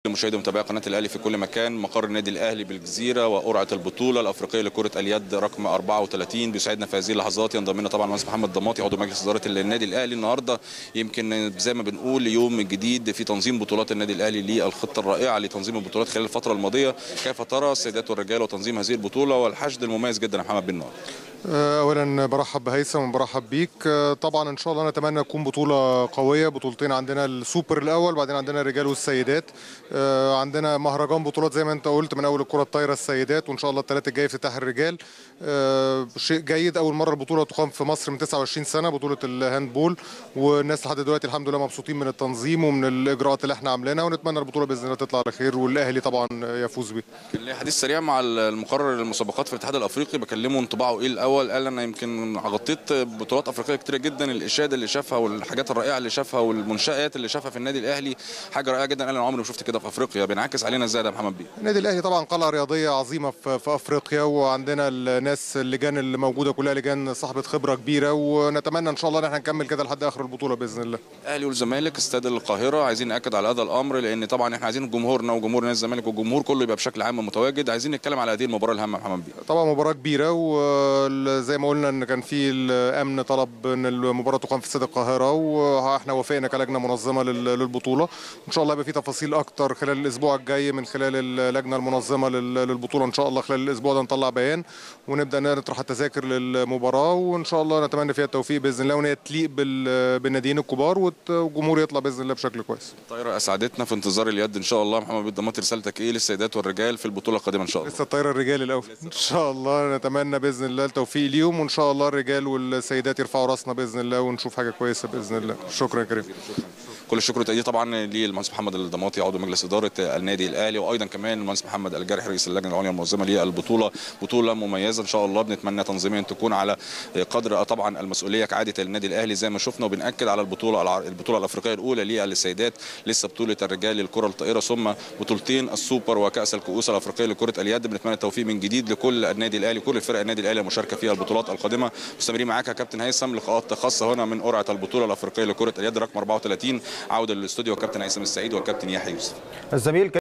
مشاهدي ومتابعي قناه الاهلي في كل مكان مقر النادي الاهلي بالجزيره وقرعه البطوله الافريقيه لكره اليد رقم 34 بيسعدنا في هذه اللحظات ينضم لنا طبعا المهندس محمد ضماطي عضو مجلس اداره النادي الاهلي النهارده يمكن زي ما بنقول يوم جديد في تنظيم بطولات النادي الاهلي للخطه الرائعه لتنظيم البطولات خلال الفتره الماضيه كيف ترى السيدات والرجال وتنظيم هذه البطوله والحشد المميز جدا يا محمد بن نور اولا برحب بهيثم وبرحب بيك طبعا ان شاء الله نتمنى تكون بطوله قويه بطولتين عندنا السوبر الاول بعدين عندنا الرجال والسيدات عندنا مهرجان بطولات زي ما انت قلت من اول الكره الطايره السيدات وان شاء الله الثلاث الجاي افتتاح الرجال شيء جيد اول مره البطوله تقام في مصر من 29 سنه بطوله الهاندبول والناس لحد دلوقتي الحمد لله مبسوطين من التنظيم ومن الاجراءات اللي احنا عاملينها ونتمنى البطوله باذن الله تطلع على خير والاهلي طبعا يفوز بيها كان لي حديث سريع مع المقرر المسابقات في الاتحاد الافريقي بكلمه انطباعه ايه الاول قال انا يمكن غطيت بطولات افريقيه كتيره جدا الاشاده اللي شافها والحاجات الرائعه اللي شافها والمنشات اللي شافها في النادي الاهلي حاجه رائعه جدا قال انا عمري ما شفت كده في افريقيا بينعكس علينا ازاي ده يا محمد بيه النادي الاهلي طبعا قلعه رياضيه عظيمه في, في افريقيا وعندنا الناس اللجان اللي موجوده كلها لجان صاحبه خبره كبيره ونتمنى ان شاء الله ان احنا نكمل كده لحد اخر البطوله باذن الله الاهلي والزمالك استاد القاهره عايزين ناكد على هذا الامر لان طبعا احنا عايزين جمهورنا وجمهور نادي الزمالك والجمهور كله يبقى بشكل عام متواجد عايزين نتكلم على هذه المباراه الهامه يا محمد بيه طبعا مباراه كبيره وزي ما قلنا ان كان في الامن طلب ان المباراه تقام في استاد القاهره واحنا وافقنا كلجنه منظمه للبطوله ان شاء الله يبقى في تفاصيل اكتر خلال الاسبوع الجاي من خلال اللجنه المنظمه للبطوله ان شاء الله خلال الاسبوع ده نطلع بيان ونبدا نطرح التذاكر للمباراه وان شاء الله نتمنى فيها التوفيق باذن الله وان هي تليق بالناديين الكبار والجمهور يطلع باذن الله بشكل كويس. الطايره اسعدتنا في انتظار اليد ان شاء الله محمد بن ضمات رسالتك ايه للسيدات والرجال في البطوله القادمه ان شاء الله؟ لسه الطايره الرجال الاول ان شاء الله نتمنى باذن الله التوفيق ليهم وان شاء الله الرجال والسيدات يرفعوا راسنا باذن الله ونشوف حاجه كويسه باذن الله شكرا يا كريم كل الشكر والتقدير طبعا للمهندس محمد الضماطي عضو مجلس اداره النادي الاهلي وايضا كمان المهندس محمد الجارح رئيس اللجنه العليا المنظمه للبطوله بطوله مميزه ان شاء الله بنتمنى تنظيميا تكون على قدر طبعا المسؤوليه كعاده النادي الاهلي زي ما شفنا وبناكد على البطوله البطوله الافريقيه الاولى للسيدات لسه بطوله الرجال للكره الطائره ثم بطولتين السوبر وكاس الكؤوس الافريقيه لكره اليد بنتمنى التوفيق من جديد لكل النادي الاهلي كل فرق النادي الاهلي المشاركه في البطولات القادمه مستمرين معاك يا كابتن هيثم لقاءات خاصه هنا من قرعه البطوله الافريقيه لكره اليد رقم 34 عوده للاستوديو كابتن هيثم السعيد والكابتن يحيى يوسف الزميل